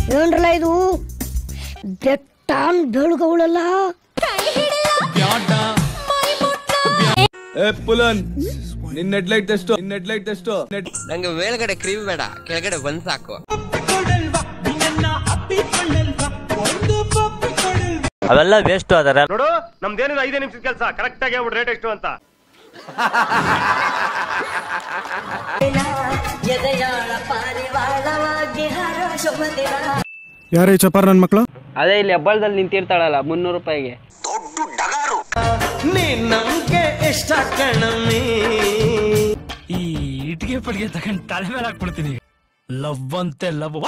ಏನ್ರಲ್ಲ ಇದು ಬೆಟ್ಟಾನ್ ಬೆಳಗವಳಲ್ಲ ಏ ಪುಲನ್ ನಿನ್ ನೆಡ್ ಲೈಟ್ ಎಷ್ಟು ನಿನ್ ನೆಡ್ ಲೈಟ್ ಎಷ್ಟು ನೆಡ್ ನಂಗೆ ಮೇಲ್ಗಡೆ ಕ್ರೀಮ್ ಬೇಡ ಕೆಳಗಡೆ ಬಂದ್ ಸಾಕು ಅವೆಲ್ಲ ವೇಸ್ಟ್ ಅದರ ನೋಡು ನಮ್ದೇನಿದೆ ಐದೇ ನಿಮಿಷದ ಕೆಲಸ ಕರೆಕ್ಟ್ ಆಗಿ ಹೇಳ್ಬಿಡು ರೇಟ್ ಎಷ್ಟು ಅಂತ ಯಾರೇ ಚಪಾರ್ ನನ್ನ ಮಕ್ಕಳು ಅದೇ ಇಲ್ಲಿ ಹೆಬ್ಬಳದಲ್ಲಿ ನಿಂತಿರ್ತಾಳಲ್ಲ ಮುನ್ನೂರು ರೂಪಾಯಿಗೆ ಈ ಇಟ್ಟಿಗೆ ಪಟ್ಟಿಗೆ ತಗೊಂಡ್ ತಲೆ ಮೇಲೆ ಹಾಕ್ಬಿಡ್ತೀನಿ ಲವ್ ಅಂತೆ ಲವ್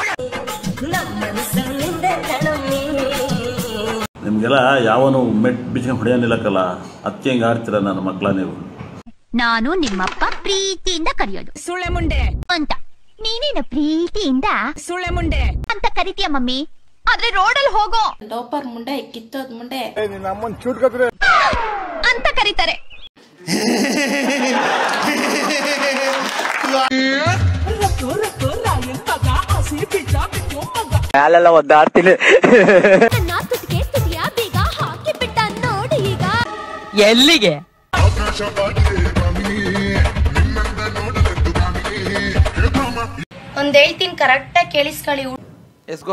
ನಿಮಗೆಲ್ಲ ಯಾವನು ಮೆಟ್ ಬಿಚ್ಕೊಂಡು ಹೊಡೆಯೋನಿಲ್ಲಕ್ಕಲ್ಲ ಅದಕ್ಕೆ ಹಿಂಗೆ ಆಡ್ತೀರ ನನ್ನ ಮಕ್ಕಳ ನೀವು ನಾನು ನಿಮ್ಮಪ್ಪ ಪ್ರೀತಿಯಿಂದ ಕರೆಯೋದು ಸುಳ್ಳೆ ಮುಂಡೆ ಅಂತ ನೀನೇನು ಪ್ರೀತಿಯಿಂದ ಸುಳ್ಳೆ ಮುಂಡೆ ಅಂತ ಕರಿತೀಯ ಮಮ್ಮಿ ಆದ್ರೆ ರೋಡಲ್ಲಿ ಹೋಗೋ ಲೋಪರ್ ಮುಂಡೆ ಕಿತ್ತೋದ್ ಮುಂಡೆ ಅಂತ ಕರೀತಾರೆ ಮ್ಯಾಲೆಲ್ಲ ಒದ್ದಾಡ್ತೀನಿ ನನ್ನ ತುಟಿಗೆ ತುಟಿಯ ಬೇಗ ಹಾಕಿ ಬಿಟ್ಟ ನೋಡಿ ಈಗ ಎಲ್ಲಿಗೆ ಒಂದ್ ಹೇಳ್ತೀನಿ ಕರೆಕ್ಟಾಗಿ ಕೇಳಿಸ್ಕೊಳ್ಳಿ ಎಸ್ಗೋ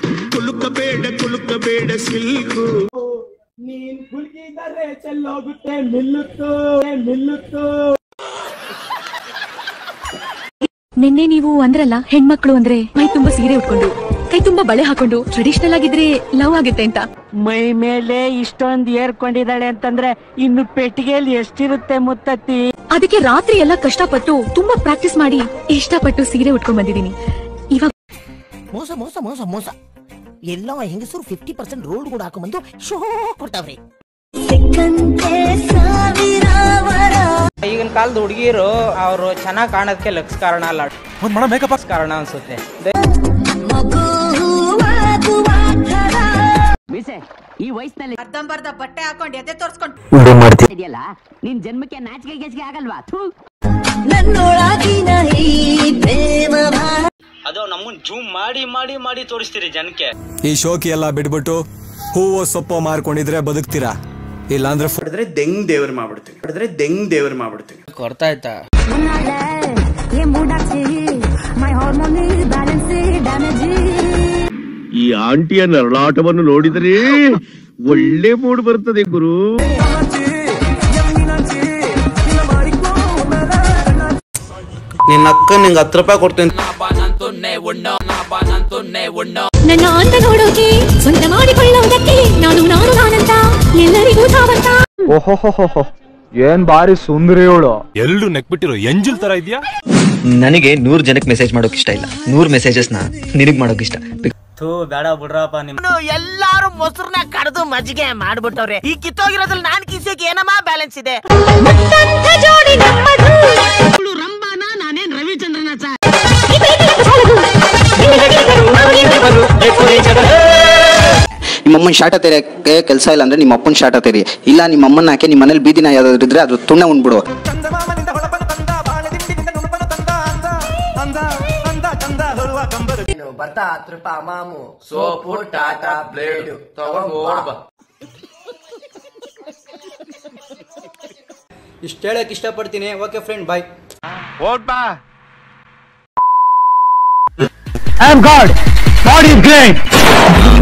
ನಿನ್ನೆ ನೀವು ಅಂದ್ರಲ್ಲ ಹೆಣ್ಮಕ್ಳು ಅಂದ್ರೆ ಮೈ ತುಂಬಾ ಸೀರೆ ಉಟ್ಕೊಂಡು ಕೈ ತುಂಬಾ ಬಳೆ ಹಾಕೊಂಡು ಟ್ರೆಡಿಷನಲ್ ಆಗಿದ್ರೆ ಲವ್ ಆಗುತ್ತೆ ಅಂತ ಮೈ ಮೇಲೆ ಇಷ್ಟೊಂದು ಏರ್ಕೊಂಡಿದ್ದಾಳೆ ಅಂತಂದ್ರೆ ಇನ್ನು ಪೆಟ್ಟಿಗೆಯಲ್ಲಿ ಎಷ್ಟಿರುತ್ತೆ ಮುತ್ತತ್ತಿ ಅದಕ್ಕೆ ರಾತ್ರಿ ಎಲ್ಲ ಕಷ್ಟಪಟ್ಟು ತುಂಬಾ ಪ್ರಾಕ್ಟೀಸ್ ಮಾಡಿ ಇಷ್ಟಪಟ್ಟು ಸೀರೆ ಉಟ್ಕೊಂಡ್ ಬಂದಿದೀನಿ ಇವಾಗ ಮೋಸ ಮೋಸ ಮೋಸ ಮೋಸ ಎಲ್ಲ ಹೆಂಗಸರು ಫಿಫ್ಟಿ ಪರ್ಸೆಂಟ್ ರೋಲ್ ಕೂಡ ಹಾಕೊಂಡ್ಬಂದು ಶೋ ಕೊಡ್ತಾವ್ರಿ ಈಗಿನ ಕಾಲದ ಹುಡುಗಿರು ಅವರು ಚೆನ್ನಾಗಿ ಕಾಣೋದಕ್ಕೆ ಲಕ್ಸ್ ಕಾರಣ ಅಲ್ಲ ಒಂದ್ ಮಾಡೋ ಮೇಕಪ್ ಕಾರಣ ಅನ್ಸುತ್ತೆ ಈ ವಯಸ್ಸಿನಲ್ಲಿ ಅರ್ಧಂಬರ್ಧ ಬಟ್ಟೆ ಹಾಕೊಂಡು ಎದೆ ತೋರ್ಸ್ಕೊಂಡು ಇದೆಯಲ್ಲ ನಿನ್ ಜನ್ಮಕ್ಕೆ ನಾಚಿಕೆ ಗೇಚಿಗೆ ಆಗಲ್ವಾ ಥೂ ಅದು ನಮ್ಮನ್ ಜೂಮ್ ಮಾಡಿ ಮಾಡಿ ಮಾಡಿ ತೋರಿಸ್ತೀರಿ ಜನಕ್ಕೆ ಈ ಶೋಕಿ ಎಲ್ಲ ಬಿಟ್ಬಿಟ್ಟು ಹೂವು ಸೊಪ್ಪು ಮಾರ್ಕೊಂಡಿದ್ರೆ ಬದುಕ್ತೀರಾ ಇಲ್ಲಾಂದ್ರೆ ಹೊಡೆದ್ರೆ ದೆಂಗ್ ದೇವ್ರ ಮಾಡ್ಬಿಡ್ತೀನಿ ಹೊಡೆದ್ರೆ ದೆಂಗ್ ದೇವ್ರ ಮಾಡ್ಬಿಡ್ತೀನಿ ಕೊಡ್ತಾ ಆಯ್ತಾ ಈ ಆಂಟಿಯ ನರಳಾಟವನ್ನು ನೋಡಿದರೆ ಒಳ್ಳೆ ಮೂಡ್ ಬರ್ತದೆ ಗುರು ನಿನ್ನ ಅಕ್ಕ ನಿಂಗೆ ಹತ್ತು ರೂಪಾಯಿ ಕೊಡ್ತೀನಿ ನನ್ನ ಅಂದ ನೋಡೋಕೆ ಸ್ವಂತ ಮಾಡಿಕೊಳ್ಳುವುದಕ್ಕೆ ನಾನು ನಾನು ನಾನಂತ ಎಲ್ಲರಿಗೂ ತಾವಂತ ಓಹೋಹೋಹೋ ಏನ್ ಬಾರಿ ಸುಂದರಿ ಇವಳು ಎಲ್ರು ನೆಕ್ಬಿಟ್ಟಿರೋ ಎಂಜಲ್ ತರ ಇದೆಯಾ ನನಗೆ ನೂರ್ ಜನಕ್ಕೆ ಮೆಸೇಜ್ ಮಾಡೋಕ್ ಇಷ್ಟ ಇಲ್ಲ ನೂರ್ ಮೆಸೇಜಸ್ ನ ನಿನಗ್ ಮಾಡೋಕ್ ಇಷ್ಟ ಥೂ ಬೇಡ ಬಿಡ್ರಪ್ಪ ನಿಮ್ ಎಲ್ಲಾರು ಮೊಸರನ್ನ ಕಡ್ದು ಮಜ್ಜಿಗೆ ಮಾಡ್ಬಿಟ್ಟವ್ರೆ ಈ ಕಿತ್ತೋಗಿರೋದ್ರಲ್ಲಿ ನಾನ್ ಕಿಸಕ್ಕೆ ಏನಮ್ಮ ಬ್ಯಾಲೆನ್ಸ್ ಇದೆ ಜೋಡಿ ನಮ್ಮದು ರಂಬಾನ ನಾನೇನ್ ರವಿಚಂದ್ರನ ಸರ್ ನಿಮ್ಮಮ್ಮನ ಶಾಟ ತೆರೆಯಕ್ಕೆ ಕೆಲಸ ಇಲ್ಲ ಅಂದ್ರೆ ನಿಮ್ಮ ಅಪ್ಪನ ಶಾಟ ತೆರಿ ಇಲ್ಲ ನಿಮ್ಮ ಅಮ್ಮನ ಹಾಕಿ ನಿಮ್ಮ ಮನೇಲಿ ಬೀದಿನ ಯಾವ್ದಾದ್ರು ಇದ್ರೆ ಅದು ತುಣ್ಣ ಉಂಡ್ಬಿಡು ಬರ್ತಾ ಹತ್ತು ರೂಪಾಯಿ ಮಾಮು ಸೋಪು ಟಾಟಾ ಬ್ಲೇಡ್ ತಗೊಂಡು ಇಷ್ಟ ಹೇಳಕ್ ಇಷ್ಟಪಡ್ತೀನಿ ಓಕೆ ಫ್ರೆಂಡ್ ಬಾಯ್ ಓಟ್ ಬಾ I am God God is great